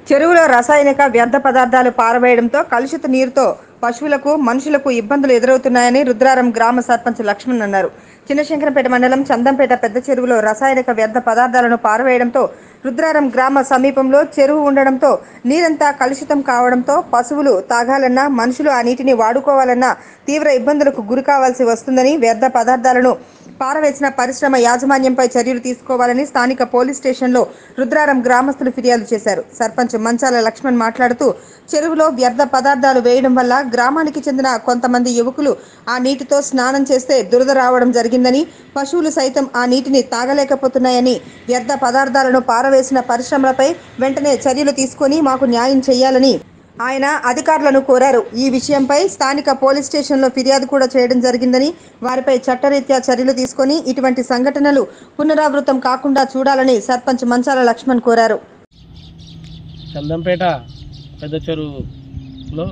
చెరువులో రసాయనిక వ్యర్థ పదార్థాలు పారవేయడంతో కలుషిత నీరుతో పశువులకు మనుషులకు ఇబ్బందులు ఎదురవుతున్నాయని రుద్రారం గ్రామ సర్పంచ్ లక్ష్మణ్ అన్నారు చిన్నశంకరంపేట మండలం చందంపేట పెద్ద చెరువులో రసాయనిక వ్యర్థ పదార్థాలను పారవేయడంతో రుద్రారం గ్రామ సమీపంలో చెరువు ఉండడంతో నీరంతా కలుషితం కావడంతో పశువులు తాగాలన్నా మనుషులు ఆ నీటిని వాడుకోవాలన్నా తీవ్ర ఇబ్బందులకు గురి కావాల్సి వస్తుందని వ్యర్థ పదార్థాలను పారవేసిన పరిశ్రమ యాజమాన్యంపై చర్యలు తీసుకోవాలని స్థానిక పోలీస్ స్టేషన్లో రుద్రారం గ్రామస్తులు ఫిర్యాదు చేశారు సర్పంచ్ మంచాల లక్ష్మణ్ మాట్లాడుతూ చెరువులో వ్యర్థ పదార్థాలు వేయడం వల్ల గ్రామానికి చెందిన కొంతమంది యువకులు ఆ నీటితో స్నానం చేస్తే దురద రావడం జరిగిందని పశువులు సైతం ఆ నీటిని తాగలేకపోతున్నాయని వ్యర్థ పదార్థాలను పారవేసిన పరిశ్రమలపై వెంటనే చర్యలు తీసుకొని మాకు న్యాయం చేయాలని ఆయన అధికారులను కోరారు ఈ విషయంపై స్థానిక పోలీస్ స్టేషన్లో ఫిర్యాదు కూడా చేయడం జరిగిందని వారిపై చట్టరీత్యా చర్యలు తీసుకొని ఇటువంటి సంఘటనలు పునరావృతం కాకుండా చూడాలని సర్పంచ్ మంచాల లక్ష్మణ్ కోరారు చందంపేట పెద్ద చెరువులో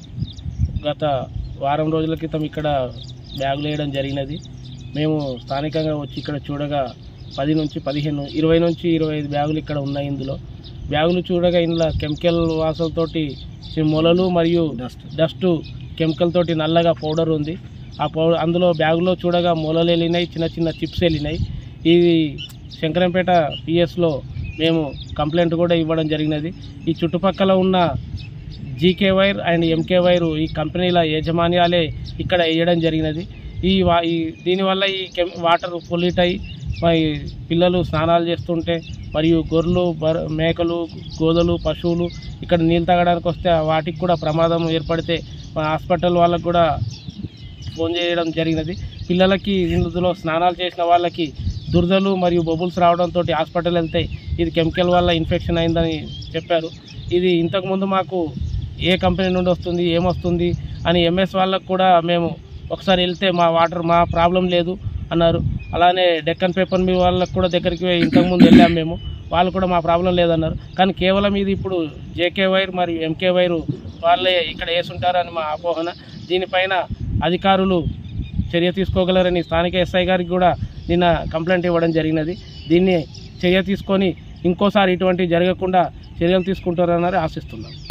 గత వారం రోజుల క్రితం ఇక్కడ బ్యాగులు వేయడం జరిగినది మేము స్థానికంగా వచ్చి ఇక్కడ చూడగా పది నుంచి పదిహేను ఇరవై నుంచి ఇరవై ఐదు బ్యాగులు ఇక్కడ ఉన్నాయి ఇందులో బ్యాగులు చూడగా ఇందులో కెమికల్ వాసనతోటి చి- మొలలు మరియు డస్ట్ డస్ట్ కెమికల్ తోటి నల్లగా పౌడర్ ఉంది ఆ పౌడర్ అందులో బ్యాగులో చూడగా మొలలు వెళ్ళినాయి చిన్న చిన్న చిప్స్ వెళ్ళినాయి ఇది శంకరంపేట పిఎస్లో మేము కంప్లైంట్ కూడా ఇవ్వడం జరిగినది ఈ చుట్టుపక్కల ఉన్న GK wire and MK wire ఈ కంపెనీల యాజమాన్యాలే ఇక్కడ వేయడం జరిగినది ఈ వా ఈ దీనివల్ల ఈ కెమ్ వాటర్ పొల్యూట్ అయ్యి మరి పిల్లలు స్నానాలు చేస్తుంటే మరియు గొర్రెలు బర్ మేకలు గోదలు పశువులు ఇక్కడ నీళ్ళు తాగడానికి వస్తే వాటికి కూడా ప్రమాదం ఏర్పడితే మా హాస్పిటల్ వాళ్ళకు కూడా ఫోన్ చేయడం జరిగినది పిల్లలకి ఇందులో స్నానాలు చేసిన వాళ్ళకి దురదలు మరియు బబుల్స్ రావడంతో హాస్పిటల్ వెళ్తే ఇది కెమికల్ వల్ల ఇన్ఫెక్షన్ అయిందని చెప్పారు ఇది ఇంతకుముందు మాకు ఏ కంపెనీ నుండి వస్తుంది ఏమొస్తుంది అని ఎంఎస్ వాళ్ళకు కూడా మేము ఒకసారి వెళ్తే మా వాటర్ మా ప్రాబ్లం లేదు అన్నారు అలానే డెక్కన్ పేపర్ మీ వాళ్ళకు కూడా దగ్గరికి పోయి ఇంతకుముందు వెళ్ళాము మేము వాళ్ళు కూడా మా ప్రాబ్లం లేదన్నారు కానీ కేవలం ఇది ఇప్పుడు J K wire M K wire ఇక్కడ వేసుంటారని మా అపోహన దీనిపైన అధికారులు చర్య తీసుకోగలరని స్థానిక ఎస్ఐ గారికి కూడా నిన్న కంప్లైంట్ ఇవ్వడం జరిగినది దీన్ని చర్య తీసుకొని ఇంకోసారి ఇటువంటి జరగకుండా చర్యలు తీసుకుంటారని ఆశిస్తున్నాం